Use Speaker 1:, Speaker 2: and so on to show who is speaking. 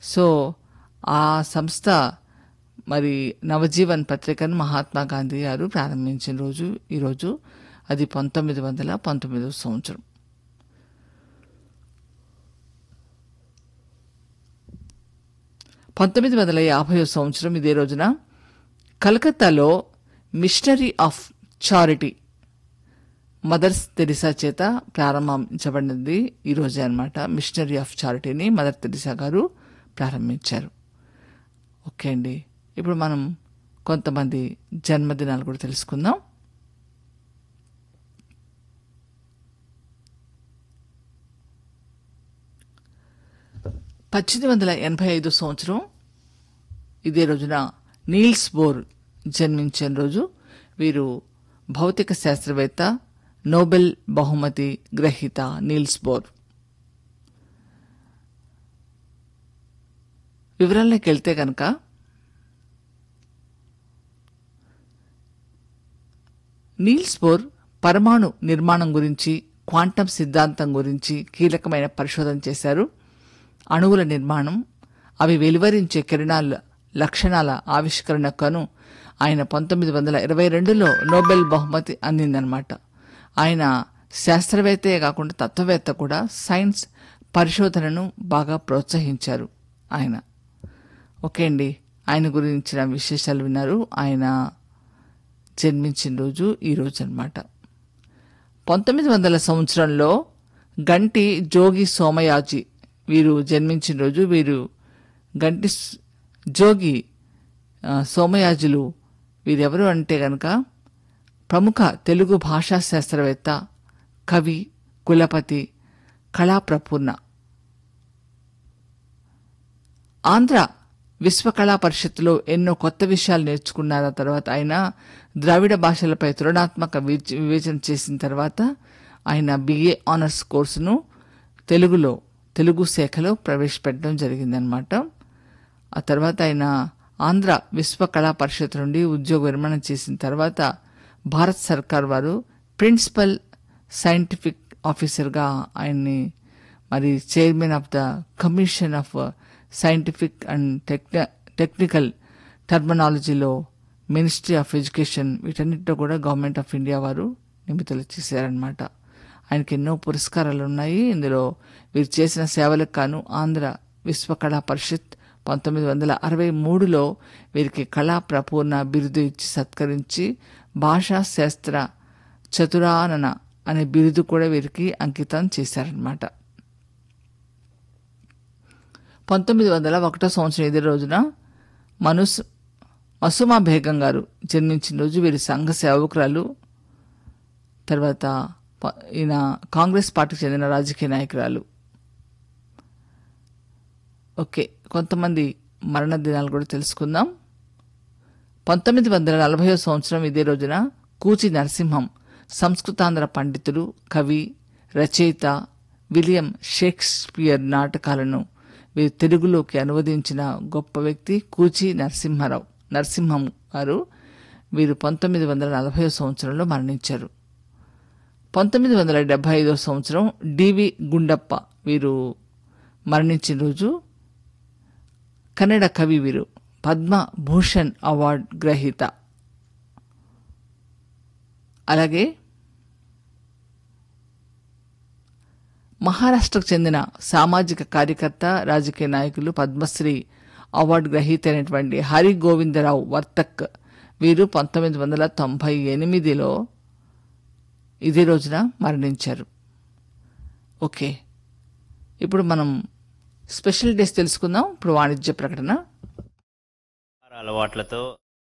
Speaker 1: so ఆ సంస్థ మరి నవజీవన్ పత్రికను మహాత్మా గాంధీ గారు ప్రారంభించిన రోజు ఈరోజు అది పంతొమ్మిది వందల పంతొమ్మిదవ సంవత్సరం పంతొమ్మిది వందల యాభై సంవత్సరం ఇదే రోజున కలకత్తాలో missionary of charity mother's Teresa చేత ప్రారంభించబడినది ఈ రోజే అనమాట మిషనరీ ఆఫ్ చారిటీని మదర్ తెరిసా గారు ప్రారంభించారు ఓకే అండి ఇప్పుడు మనం కొంతమంది జన్మదినాలు కూడా తెలుసుకుందాం పద్దెనిమిది వందల ఎనభై ఐదు సంవత్సరం ఇదే రోజున నీల్స్ బోర్ జన్మించిన రోజు వీరు భౌతిక శాస్త్రవేత్త నోబెల్ బహుమతి గ్రహీత నీల్స్ బోర్ వివరాల్లోకి వెళ్తే కనుక నీల్స్ బోర్ పరమాణు నిర్మాణం గురించి క్వాంటం సిద్ధాంతం గురించి కీలకమైన పరిశోధన చేశారు అణువుల నిర్మాణం అవి వెలువరించే కిరణాల లక్షణాల ఆవిష్కరణకను ఆయన పంతొమ్మిది వందల ఇరవై రెండులో నోబెల్ బహుమతి అందిందనమాట ఆయన శాస్త్రవేత్తే కాకుండా తత్వవేత్త కూడా సైన్స్ పరిశోధనను బాగా ప్రోత్సహించారు ఆయన ఓకే అండి ఆయన గురించిన విశేషాలు విన్నారు ఆయన జన్మించిన రోజు ఈ రోజు అనమాట పంతొమ్మిది వందల సంవత్సరంలో గంటి జోగి సోమయాజి వీరు జన్మించిన రోజు వీరు గంటి స్- జోగి ఆ, సోమయాజులు వీరెవరు అంటే గనక ప్రముఖ తెలుగు భాషా శాస్త్రవేత్త కవి కులపతి కళాప్రపూర్ణ ఆంధ్ర విశ్వకళా పరిషత్తులో ఎన్నో కొత్త విషయాలు నేర్చుకున్నారు ఆ తర్వాత ఆయన ద్రావిడ భాషలపై తులనాత్మక విచ- వివేచన చేసిన తర్వాత ఆయన బిఏ ఆనర్స్ కోర్సును తెలుగులో తెలుగు శాఖలో ప్రవేశపెట్టడం జరిగిందనమాట ఆ తర్వాత ఆయన ఆంధ్ర విశ్వ కళా పరిషత్ నుండి ఉద్యోగ విరమణ చేసిన తర్వాత భారత్ సర్కార్ వారు ప్రిన్సిపల్ సైంటిఫిక్ ఆఫీసర్గా ఆయన్ని మరి chairman of the commission of scientific and టెక్న టెక్నికల్ టర్మినాలజీలో మినిస్ట్రీ ఆఫ్ ఎడ్యుకేషన్ వీటన్నిటిలో కూడా గవర్నమెంట్ ఆఫ్ ఇండియా వారు నిమిత్తలు చేశారనమాట ఆయనకి ఎన్నో పురస్కారాలు ఉన్నాయి ఇందులో వీరు చేసిన సేవలకు గాను ఆంధ్ర విశ్వ కళా పరిషత్ పంతొమ్మిది వందల అరవై మూడులో వీరికి కళా ప్రపూర్ణ బిరుదు ఇచ్చి సత్కరించి భాషా శాస్త్ర చతురానన అనే బిరుదు కూడా వీరికి అంకితం చేశారనమాట పంతొమ్మిది వందల ఒకటో సంవత్సరం ఇదే రోజున మనుస్ మసుమా బేగం గారు జన్మించిన రోజు వీరి సంఘ సేవకురాలు తర్వాత ప- ఈయన కాంగ్రెస్ పార్టీకి చెందిన రాజకీయ నాయకురాలు ఓకే కొంతమంది మరణ దినాలు కూడా తెలుసుకుందాం పంతొమ్మిది వందల నలభై సంవత్సరం ఇదే రోజున కూచి నరసింహం సంస్కృతాంధ్ర పండితుడు కవి రచయిత విలియం షేక్స్పియర్ నాటకాలను వీరు తెలుగులోకి అనువదించిన గొప్ప వ్యక్తి కూచి నరసింహారావు నరసింహం గారు వీరు పంతొమ్మిది వందల నలభై సంవత్సరంలో మరణించారు పంతొమ్మిది వందల డెబ్బై ఐదో సంవత్సరం డివి గుండప్ప వీరు మరణించిన రోజు కన్నడ కవి వీరు పద్మ భూషణ్ అవార్డ్ గ్రహీత అలాగే మహారాష్ట్రకు చెందిన సామాజిక కార్యకర్త రాజకీయ నాయకులు పద్మశ్రీ అవార్డు గ్రహీత అయినటువంటి హరి గోవిందరావు వర్తక్ వీరు పంతొమ్మిది వందల తొంభై ఎనిమిదిలో ఇదే రోజున మరణించారు ఓకే ఇప్పుడు మనం స్పెషల్ డేస్ తెలుసుకుందాం ఇప్పుడు వాణిజ్య ప్రకటన
Speaker 2: అలవాట్లతో